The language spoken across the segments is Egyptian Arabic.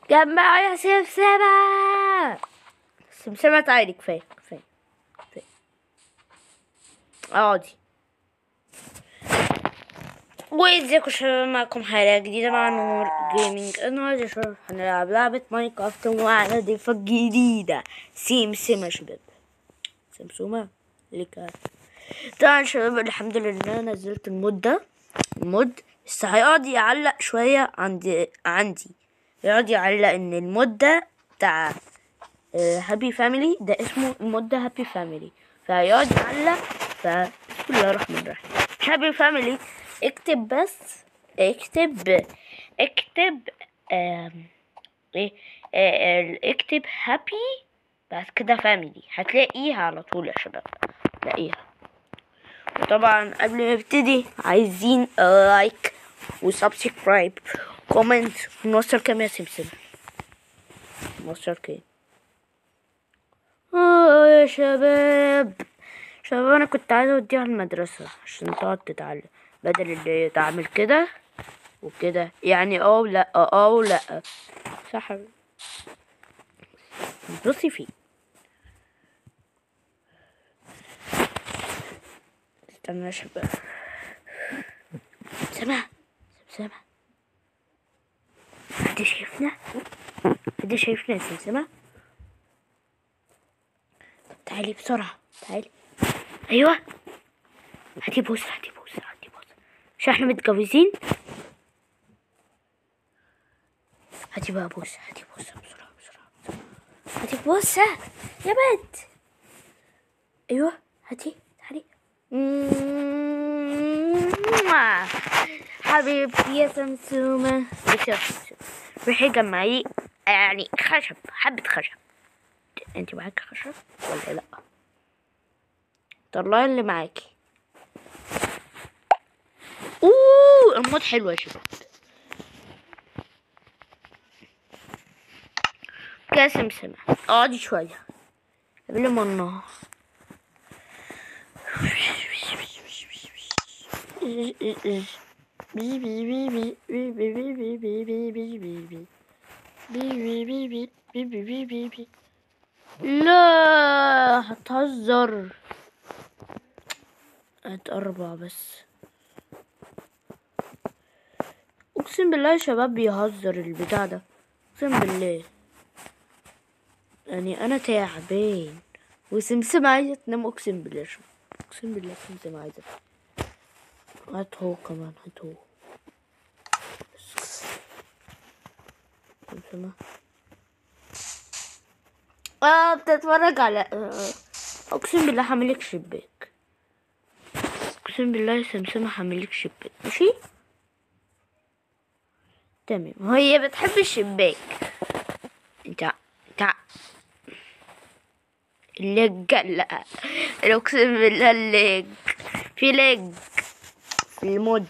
جمعوا يا سمسمة سمسمة تعالي كفاية كفاية كفاية اقعدي وازيكم شباب معكم حلقة جديدة مع نور جيمنج النهاردة يا شباب هنلعب لعبة ماينكرافت ومعنا ضيفة جديدة سمسمة يا شباب سمسمة لك طبعا شباب الحمد لله نزلت المود ده المود بس هيقعد يعلق شوية عندي عندي يقعد يعلق ان المود ده بتاع هابي فاميلي ده اسمه المود ده هابي فاميلي فهيقعد يعلق ف بسم الله الرحمن الرحيم هابي فاميلي اكتب بس اكتب اكتب آم، ايه آه، آه، اكتب هابي بعد كده فاميلي هتلاقيها على طول يا شباب تلاقيها وطبعا قبل ما نبتدي عايزين لايك وسبسكرايب كومنت ونوصل كام يا سمسم نوصل كام اه يا شباب شباب انا كنت عايزه اوديها المدرسه عشان تقعد تتعلم بدل اللي تعمل كده وكده يعني اه لا اه لا صح بصي فيه استنى يا شباب سمع سمع حد شايفنا حد شايفنا يا سمسمة طب تعالي بسرعة تعالي أيوة هاتي بوسة هاتي بوسة هاتي بوسة مش احنا متجوزين هاتي بقى بوسة هاتي بوسة بسرعة بسرعة بسرعة هاتي بوسة يا بنت أيوة هاتي تعالي مم. حبيبتي يا سمسومة بصي يا سمسومة روحي جمعي يعني خشب حبة خشب انت معاكي خشب ولا لا طلعي اللي معاكي اوه الموت حلو يا شباب كده يا سمسمة اقعدي شوية قبل ما النهار لا هتهزر هات أربعة بس أقسم بالله يا شباب بيهزر البتاع ده أقسم بالله يعني أنا تعبان وسمسم عايزة تنام أقسم بالله يا شباب أقسم بالله سمسم عايزة تنام هات هو كمان هات هو سمسمة اه بتتفرج على آه، اقسم بالله حاملك شباك اقسم بالله يا سمسمة حاملك شباك ماشي تمام هي بتحب الشباك انت انت الليج لا اقسم بالله الليج في ليج في المود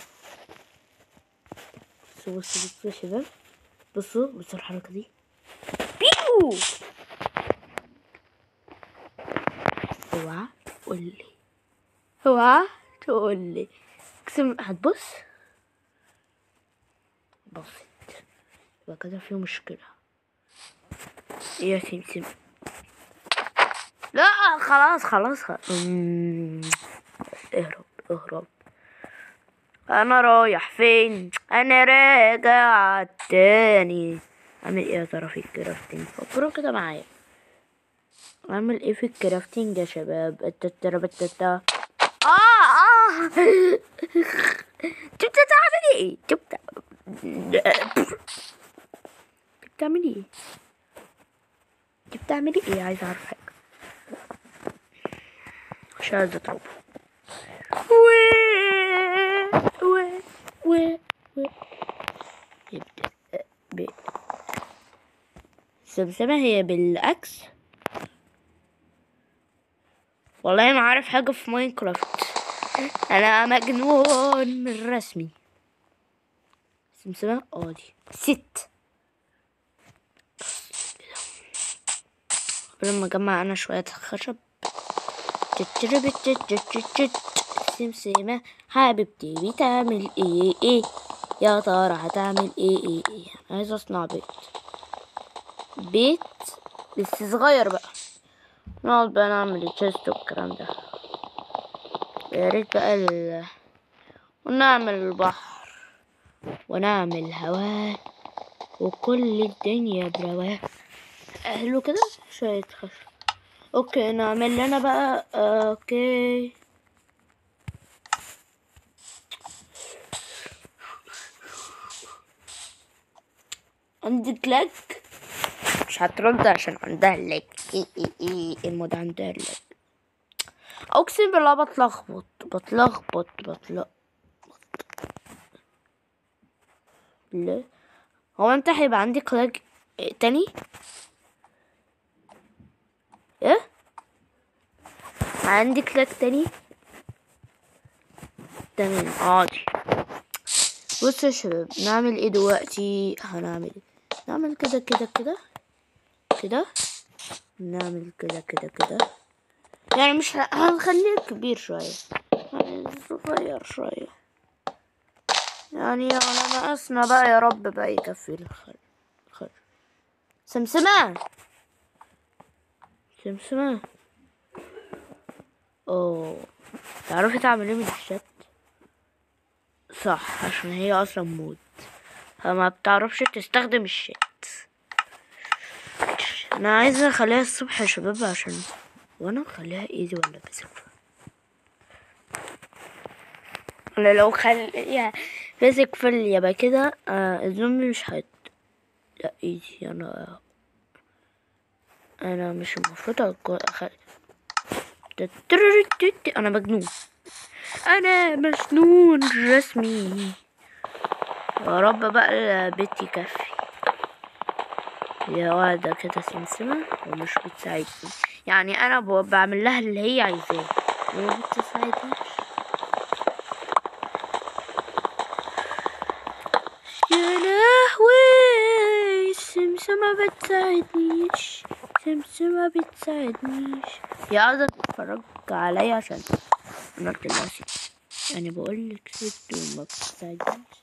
بصوا بصوا بصوا يا شباب بصوا بصوا الحركة دي بيو اوعى تقول لي اوعى تقول لي اقسم هتبص بصت يبقى كده في مشكلة إيه يا سمسم لا خلاص خلاص خلاص أمم، اهرب اهرب انا رايح فين انا راجع تاني اعمل ايه يا ترى في الكرافتنج فكروا كده معايا اعمل ايه في الكرافتنج يا شباب التترا بالتتا اه اه انت بتعملي ايه انت بت- بتعملي ايه انت بتعملي ايه عايزه اعرف حاجه مش عايزه اضربه و و و و يبدأ ب سمسمة هي بالعكس والله ما عارف حاجة في ماينكرافت أنا مجنون من رسمي سمسمة اه دي ست قبل ما اجمع انا شوية خشب تتربت سمسمة حبيبتي بتعمل ايه ايه يا ترى هتعمل ايه ايه ايه عايزة اصنع بيت بيت بس صغير بقى نقعد بقى نعمل التشيست والكلام ده يا ريت بقى ال... ونعمل البحر ونعمل هواء وكل الدنيا برواء حلو كده شوية خشب اوكي نعمل لنا بقى آه، اوكي عندك لاج مش هترد عشان عندها لاج ايه ايه ايه المود عندها لاج اقسم بالله بتلخبط بتلخبط بتلخبط لا هو انت هيبقى عندك لاج إيه تاني ايه عندك لاج تاني تمام عادي بصوا يا شباب نعمل ايه دلوقتي هنعمل ايه نعمل كده كده كده كده نعمل كده كده كده يعني مش ه- هنخليه كبير شوية يعني صغير شوية يعني على مقاسنا بقى يا رب بقى يكفي الخل الخل سمسمة سمسمة اوه تعرفي تعملي من الشات صح عشان هي اصلا مود فما بتعرفش تستخدم الشات انا عايزه اخليها الصبح يا شباب عشان وانا اخليها ايزي ولا بسيف انا لو خليها بيسك فل يبقى كده آه الزومبي مش هيت لا ايزي انا انا مش المفروض أكون- أخ... تترررتت. انا مجنون انا مجنون رسمي يا رب بقى البيت يكفي يا واحدة كده سمسمة ومش بتساعدني يعني انا ب- بعمل لها اللي هي عايزاه وما بتساعدنيش يا لهوي سمسمة بتساعدنيش سمسمة بتساعدنيش يا قاعدة تتفرج عليا عشان انا قلت لها ست يعني بقول لك ست وما بتساعدنيش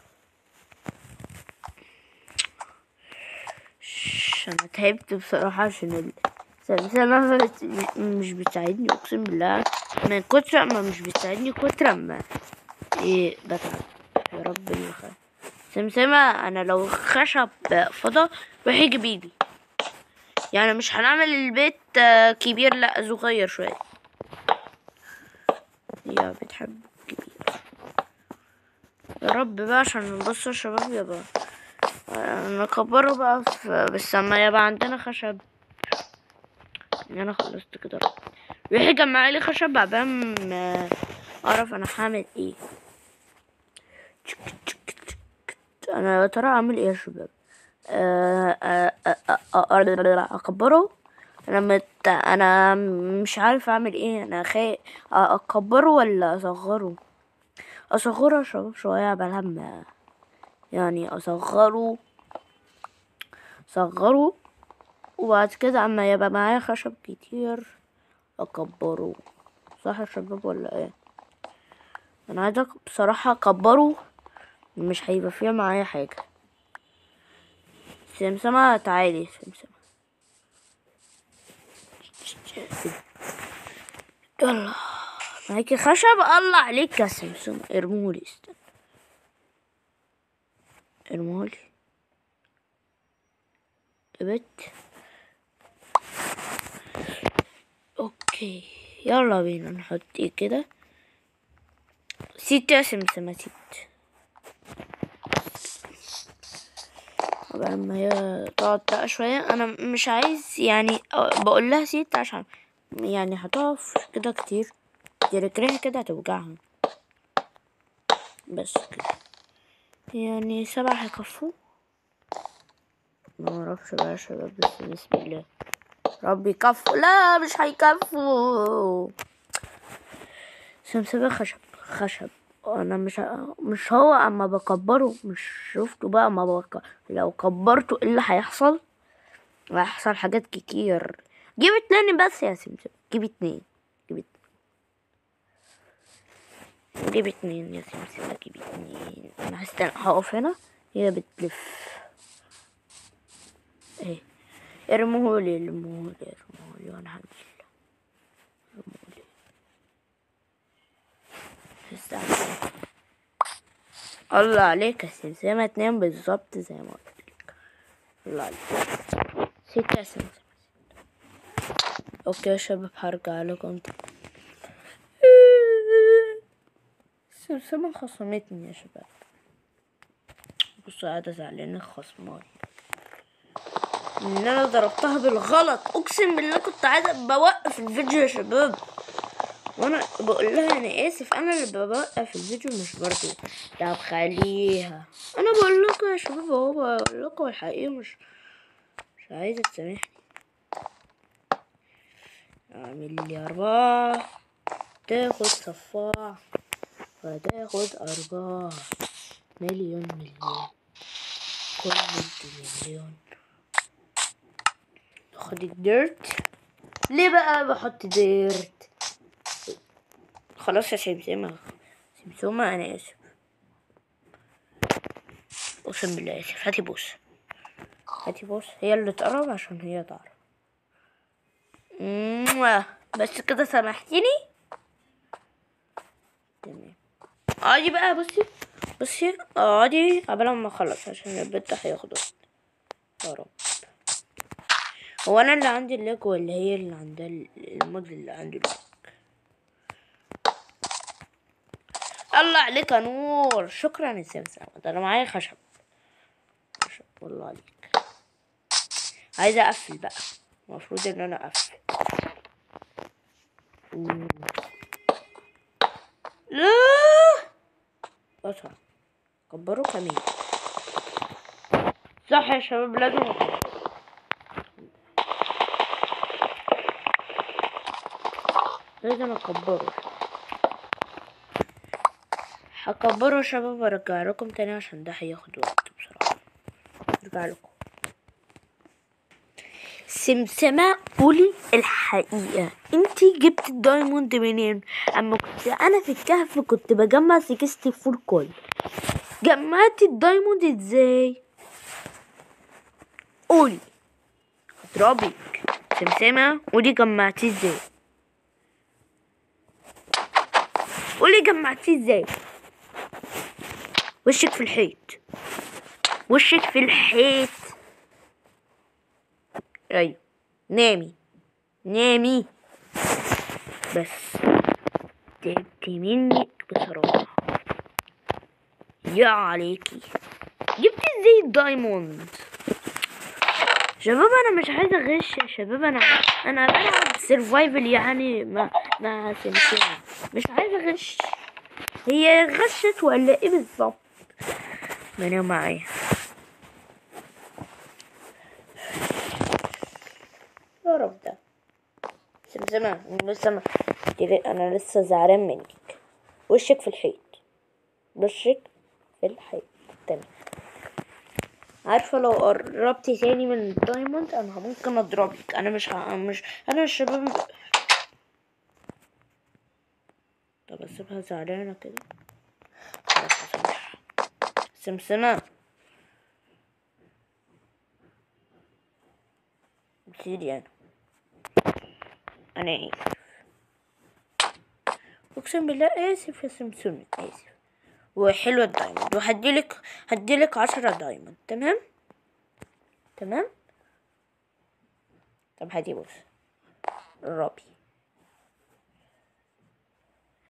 ش- انا تعبت بصراحة عشان ال- سمسمة بت- مش بتساعدني اقسم بالله من كتر ما مش بتساعدني كتر ما ايه بتعب يا رب الخير سمسمة انا لو خشب فضا روحي جيبيلي يعني مش هنعمل البيت آه، كبير لا صغير شوية يا بتحب كبير يا رب بقى عشان نبص يا شباب يبقى آه، نكبره بقى في بس اما يبقى عندنا خشب يعني انا خلصت كده روحي جمعي لي خشب عبام آه، اعرف انا هعمل ايه انا يا ترى اعمل ايه يا شباب آه، آه، آه، آه، آه، اكبره انا مت... انا مش عارف اعمل ايه انا خايف اكبره ولا اصغره اصغره يا شباب شويه بلهم يعني اصغره صغره وبعد كده اما يبقى معايا خشب كتير اكبره صح يا شباب ولا ايه انا عايزه بصراحه اكبره مش هيبقى فيها معايا حاجه سمسمة تعالي سمسمة يلا معاكي خشب الله عليك يا سمسمة ارمولي استنى ارمولي جبت اوكي يلا بينا نحط ايه كده ست يا سمسمة ست قبل ما هي تقعد بقى شوية أنا مش عايز يعني بقول لها ست عشان يعني هتقف كده كتير دي رجليها كده هتوجعها بس كده يعني سبعة هيكفوا ما اعرفش بقى يا شباب بس بسم الله ربي يكفوا لا مش هيكفوا سمسمة خشب خشب انا مش ه- مش هو اما بكبره مش شفتوا بقى اما بك... لو كبرته ايه اللي هيحصل هيحصل حاجات كتير جيب اتنين بس يا سمسم جيب اتنين جيب اتنين جيب اتنين يا سمسم جيب اتنين انا هستنى هقف هنا هي بتلف اهي ارموهولي ارموهولي ارموهولي وانا هنزل ارموهولي استنى الله عليك يا سمسمة تنام بالظبط زي ما قلت لك الله عليك ستة يا سمسمة اوكي يا شباب هرجع لكم تاني سمسمة خصمتني يا شباب بصوا قاعدة زعلانة خصماني ان انا ضربتها بالغلط اقسم بالله كنت عايزة بوقف الفيديو يا شباب وانا بقول لها انا اسف انا اللي بوقف الفيديو مش برضو طب خليها انا بقول لكم يا شباب اهو بقول لكم الحقيقة مش مش عايزة تسامحني اعمل لي اربعة تاخد صفاع فتاخد اربعة مليون مليون كل مليون خد الديرت ليه بقى بحط ديرت خلاص يا سمسمة سمسمة انا اسف اقسم بالله اسف هاتي بوس هاتي بوس هي اللي تقرب عشان هي تعرف موah. بس كده سامحتيني تمام اقعدي بقى بصي بصي اقعدي قبل ما اخلص عشان البنت هياخد وقت يا رب هو انا اللي عندي الليج ولا هي اللي عندها المود اللي عنده الليج الله عليك يا نور شكرا يا سمسم ده انا معايا خشب خشب والله عليك عايزه اقفل بقى المفروض ان انا اقفل أوه. لا بطل كبروا كمين صح يا شباب لازم أكبر. لازم اكبره هكبره يا شباب وارجع لكم تاني عشان ده هياخد وقت بصراحة ارجع لكم سمسمة قولي الحقيقة انتي جبت الدايموند منين اما كنت انا في الكهف كنت بجمع سكستي فول كل جمعتي الدايموند ازاي قولي اضربك سمسمة قولي جمعتيه ازاي قولي جمعتيه ازاي وشك في الحيط وشك في الحيط ايوه نامي نامي بس تعبت منك بصراحة يا عليكي جبت ازاي الدايموند شباب انا مش عايزه اغش يا شباب انا انا بلعب سرفايفل يعني مع مع سمسمة مش عايزه اغش هي غشت ولا ايه بالظبط ما انا معايا يا رب ده سمسمة أنا لسه ما... انا لسه زعلان منك وشك في الحيط وشك في الحيط تمام عارفه لو قربتي تاني من الدايموند انا ممكن اضربك انا مش ه... مش انا الشباب طب اسيبها زعلانه كده خلاص هسامحها سمسمة سيدي انا انا اسف اقسم بالله اسف يا سمسمة اسف وحلوة الدايموند وهديلك هديلك عشرة دايموند تمام تمام طب هاتي بص الرابي